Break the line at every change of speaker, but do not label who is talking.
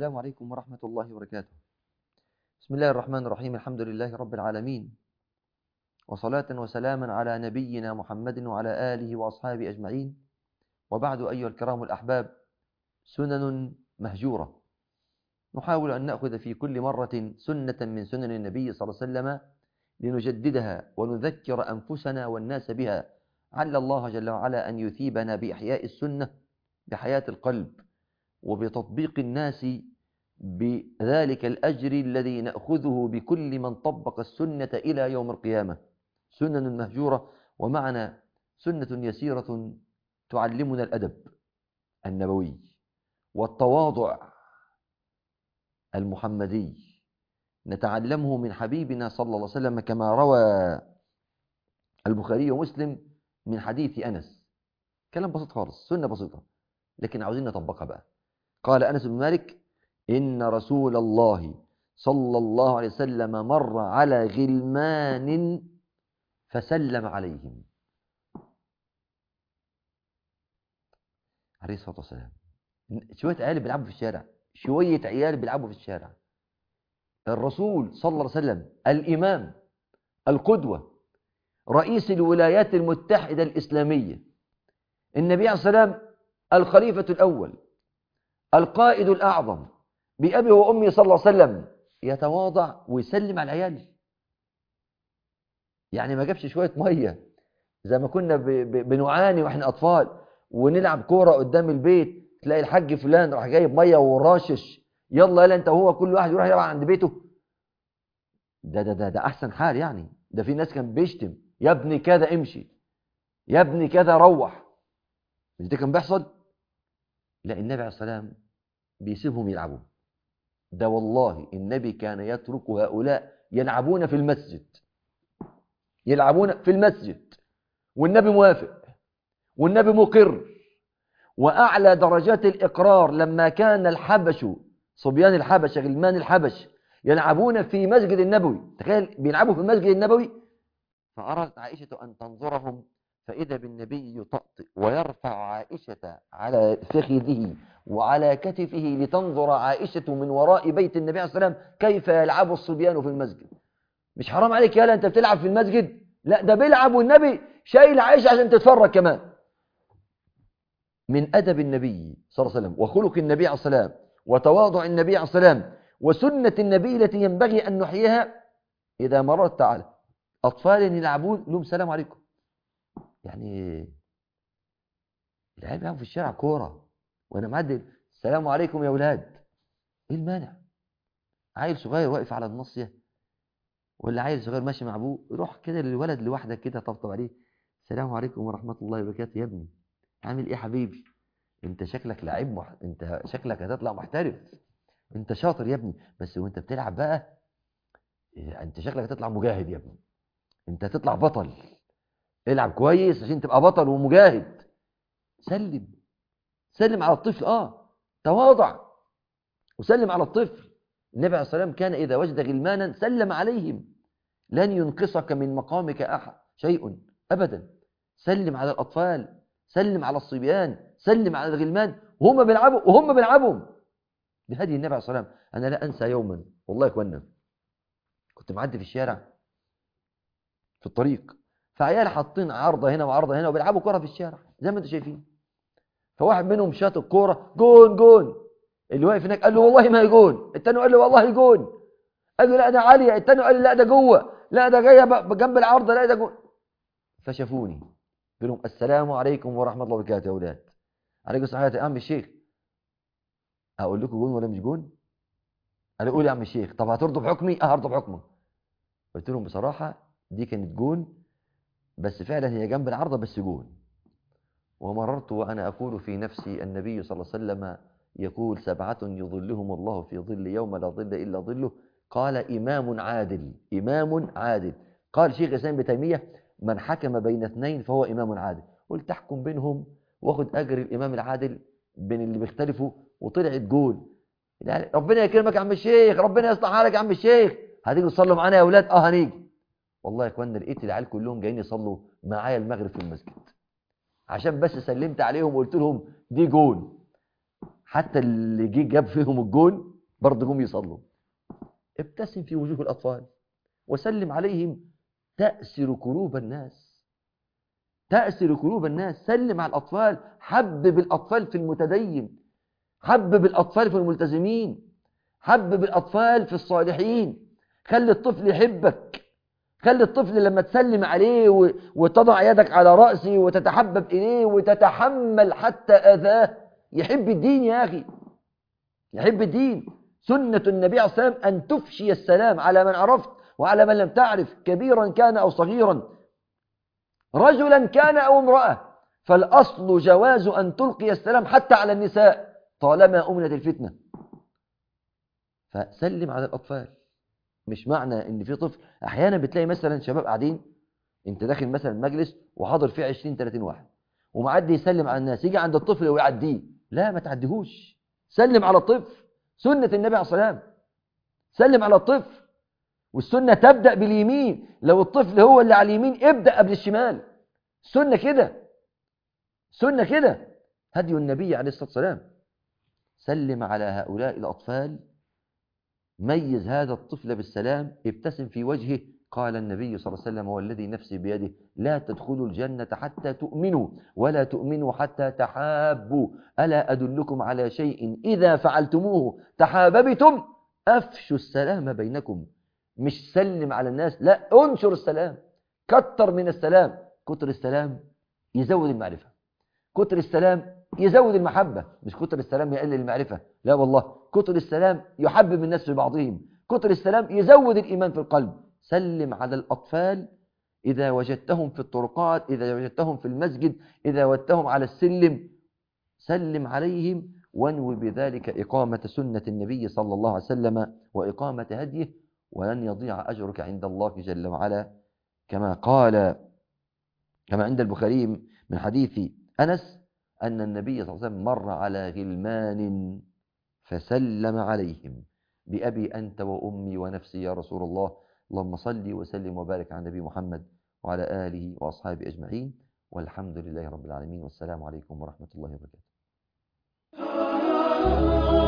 السلام عليكم ورحمة الله وبركاته بسم الله الرحمن الرحيم الحمد لله رب العالمين وصلاة وسلاما على نبينا محمد وعلى آله وأصحابه أجمعين وبعد أيها الكرام الأحباب سنن مهجورة نحاول أن نأخذ في كل مرة سنة من سنن النبي صلى الله عليه وسلم لنجددها ونذكر أنفسنا والناس بها عل الله جل وعلا أن يثيبنا بإحياء السنة بحياة القلب وبتطبيق الناس بذلك الأجر الذي نأخذه بكل من طبق السنة إلى يوم القيامة سنن مهجورة ومعنا سنة يسيرة تعلمنا الأدب النبوي والتواضع المحمدي نتعلمه من حبيبنا صلى الله عليه وسلم كما روى البخاري ومسلم من حديث أنس كلام بسيط خالص سنة بسيطة لكن عاوزين نطبقها بقى قال أنس بن مالك إن رسول الله صلى الله عليه وسلم مر على غلمان فسلم عليهم عليه الصلاة والسلام شوية عيال بيلعبوا في الشارع شوية عيال بيلعبوا في الشارع الرسول صلى الله عليه وسلم الإمام القدوة رئيس الولايات المتحدة الإسلامية النبي عليه السلام الخليفة الأول القائد الأعظم بأبي وأمي صلى الله عليه وسلم يتواضع ويسلم على العيال يعني ما جابش شوية مية زي ما كنا ب... ب... بنعاني واحنا أطفال ونلعب كورة قدام البيت تلاقي الحاج فلان راح جايب مية وراشش يلا يلا انت وهو كل واحد يروح يلعب عند بيته ده ده ده ده احسن حال يعني ده في ناس كان بيشتم يا ابني كذا امشي يا ابني كذا روح مش ده كان بيحصل لا النبي عليه السلام بيسيبهم يلعبوا ده والله النبي كان يترك هؤلاء يلعبون في المسجد يلعبون في المسجد والنبي موافق والنبي مقر وأعلى درجات الإقرار لما كان الحبش صبيان الحبش غلمان الحبش يلعبون في مسجد النبوي تخيل بيلعبوا في المسجد النبوي فأرادت عائشة أن تنظرهم فإذا بالنبي يطأطئ ويرفع عائشة على فخذه وعلى كتفه لتنظر عائشة من وراء بيت النبي عليه الصلاة والسلام كيف يلعب الصبيان في المسجد مش حرام عليك يالا أنت بتلعب في المسجد لا ده بيلعب والنبي شايل عائشة عشان تتفرج كمان من أدب النبي صلى الله عليه وسلم وخلق النبي عليه الصلاة والسلام وتواضع النبي عليه الصلاة والسلام وسنة النبي التي ينبغي أن نحييها إذا مررت تعالى أطفال يلعبون لهم سلام عليكم يعني العيال بيلعبوا في الشارع كورة وأنا معدل السلام عليكم يا أولاد إيه المانع عيل صغير واقف على النصية ولا عيل صغير ماشي مع أبوه روح كده للولد لوحدك كده طبطب عليه السلام عليكم ورحمة الله وبركاته يا ابني عامل ايه حبيبي انت شكلك لعيب مح... انت شكلك هتطلع محترف انت شاطر يا ابني بس وانت بتلعب بقى انت شكلك هتطلع مجاهد يا ابني انت هتطلع بطل العب كويس عشان تبقى بطل ومجاهد سلم سلم على الطفل اه تواضع وسلم على الطفل النبي عليه الصلاه والسلام كان اذا وجد غلمانا سلم عليهم لن ينقصك من مقامك احد شيء ابدا سلم على الاطفال سلم على الصبيان سلم على الغلمان وهم بيلعبوا وهم بيلعبوا بهدي النبي عليه الصلاه والسلام انا لا انسى يوما والله يا اخوانا كنت معدي في الشارع في الطريق فعيال حاطين عارضه هنا وعارضه هنا وبيلعبوا كره في الشارع زي ما انتم شايفين فواحد منهم شاط الكوره جون جون اللي واقف هناك قال له والله ما هي جون الثاني قال له والله جون قال له لا ده عاليه الثاني قال له لا ده جوه لا ده جايه جنب العارضه لا ده جون فشافوني قال لهم السلام عليكم ورحمة الله وبركاته يا أولاد عليكم السلام يا عم الشيخ أقول لكم جون ولا مش جون قال قول يا عم الشيخ طب هترضوا بحكمي اه هرضوا بحكمك قلت لهم بصراحة دي كانت جون بس فعلا هي جنب العارضة بس جون ومررت وأنا أقول في نفسي النبي صلى الله عليه وسلم يقول سبعة يظلهم الله في ظل يوم لا ظل إلا ظله قال إمام عادل إمام عادل قال شيخ الإسلام بتيمية من حكم بين اثنين فهو إمام عادل قلت تحكم بينهم واخد أجر الإمام العادل بين اللي بيختلفوا وطلعت جول يعني ربنا يكرمك يا عم الشيخ ربنا يصلح حالك يا عم الشيخ هتيجوا تصلوا معانا يا أولاد اه هنيجي والله يا اخوانا لقيت العيال كلهم جايين يصلوا معايا المغرب في المسجد عشان بس سلمت عليهم وقلت لهم دي جول حتى اللي جه جاب فيهم الجول برضه هم يصلوا ابتسم في وجوه الأطفال وسلم عليهم تأسر قلوب الناس تأسر قلوب الناس سلم على الأطفال حبب الأطفال في المتدين حبب الأطفال في الملتزمين حبب الأطفال في الصالحين خلي الطفل يحبك خلي الطفل لما تسلم عليه و- وتضع يدك على رأسه وتتحبب إليه وتتحمل حتى أذاه يحب الدين يا أخي يحب الدين سنة النبي عليه الصلاة والسلام أن تفشي السلام على من عرفت وعلى من لم تعرف كبيرا كان أو صغيرا رجلا كان أو امرأة فالأصل جواز أن تلقي السلام حتى على النساء طالما أمنت الفتنة فسلم على الأطفال مش معنى ان في طفل احيانا بتلاقي مثلا شباب قاعدين انت داخل مثلا مجلس وحاضر فيه 20 30 واحد ومعدي يسلم على الناس يجي عند الطفل ويعديه لا ما تعديهوش سلم على الطفل سنة النبي عليه الصلاة والسلام سلم على الطفل والسنة تبدأ باليمين لو الطفل هو اللي على اليمين ابدأ قبل الشمال سنة كده سنة كده هدي النبي عليه الصلاة والسلام سلم على هؤلاء الأطفال ميز هذا الطفل بالسلام ابتسم في وجهه قال النبي صلى الله عليه وسلم والذي نفسي بيده لا تدخلوا الجنة حتى تؤمنوا ولا تؤمنوا حتى تحابوا ألا أدلكم على شيء إذا فعلتموه تحاببتم أفشوا السلام بينكم مش سلم على الناس لا انشر السلام كتر من السلام كتر السلام يزود المعرفة كتر السلام يزود المحبة مش كتر السلام يقلل المعرفة لا والله كتر السلام يحبب الناس في بعضهم كتر السلام يزود الإيمان في القلب سلم على الأطفال إذا وجدتهم في الطرقات إذا وجدتهم في المسجد إذا وجدتهم على السلم سلم عليهم وانوي بذلك إقامة سنة النبي صلى الله عليه وسلم وإقامة هديه ولن يضيع أجرك عند الله جل وعلا كما قال كما عند البخاري من حديث أنس أن النبي صلى الله عليه وسلم مر على غلمان فسلم عليهم بأبي أنت وأمي ونفسي يا رسول الله اللهم صل وسلم وبارك على النبي محمد وعلى آله وأصحابه أجمعين والحمد لله رب العالمين والسلام عليكم ورحمة الله وبركاته